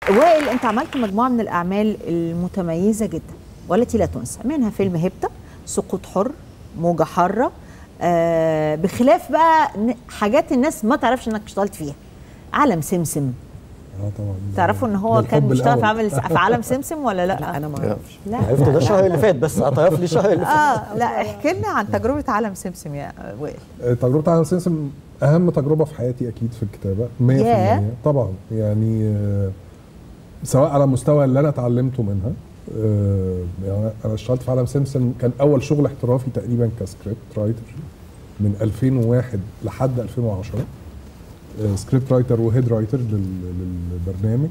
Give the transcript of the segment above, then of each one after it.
وائل انت عملت مجموعه من الاعمال المتميزه جدا والتي لا تنسى منها فيلم هبته سقوط حر موجه حاره آه بخلاف بقى ن- حاجات الناس ما تعرفش انك اشتغلت فيها عالم سمسم اه طبعا تعرفوا ان هو ده كان الحب بيشتغل في الأول. عمل في عالم سمسم ولا لا؟ لا انا ما اعرفش لا عرفت ده الشهر اللي فات بس قطعف لي الشهر اللي فات اه لا احكي لنا عن تجربه عالم سمسم يا وائل آه، تجربة عالم سمسم أهم تجربة في حياتي أكيد في الكتابة 100% ياه. طبعا يعني آه، سواء على مستوى اللي أنا اتعلمته منها آه، يعني أنا اشتغلت في عالم سمسم كان أول شغل احترافي تقريبا كسكريبت رايتر من 2001 لحد 2010 آه، سكريبت رايتر وهيد رايتر لل- للبرنامج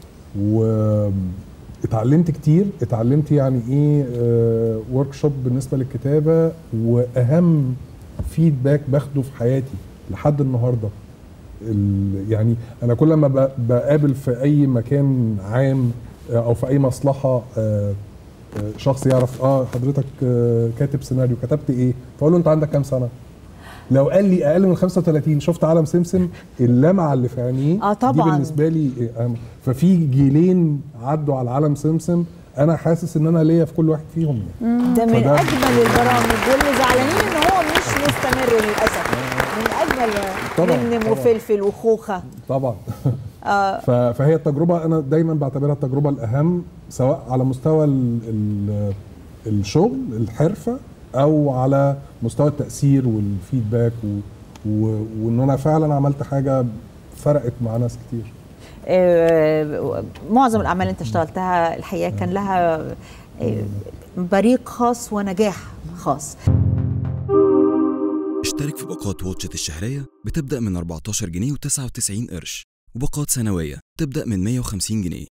واتعلمت كتير اتعلمت يعني ايه ورك شوب بالنسبه للكتابه واهم فيدباك باخده في حياتي لحد النهارده ال- يعني انا كل ما ب- بقابل في اي مكان عام آه، او في اي مصلحه آه، آه، شخص يعرف اه حضرتك آه، كاتب سيناريو كتبت ايه فاقول له انت عندك كام سنه لو قال لي اقل من 35 شفت عالم سمسم اللمعه اللي في عينيه آه دي طبعاً. بالنسبه لي أهم. ففي جيلين عدوا على عالم سمسم انا حاسس ان انا ليا في كل واحد فيهم يعني. ده من فده- اجمل البرامج واللي زعلانين ان هو مش مستمر للاسف من اجمل طبعاً، نمنم طبعاً. وفلفل وخوخه طبعا ف- فهي التجربه انا دايما بعتبرها التجربه الاهم سواء على مستوى ال ال الشغل الحرفه او على مستوى التاثير والفيدباك و و وان انا فعلا عملت حاجه فرقت مع ناس كتير آه، معظم الاعمال اللي انت اشتغلتها الحقيقه كان لها آه، بريق خاص ونجاح خاص اشترك في باقات واتشت الشهرية بتبدأ من 14 جنيه و99 قرش وباقات سنوية تبدأ من 150 جنيه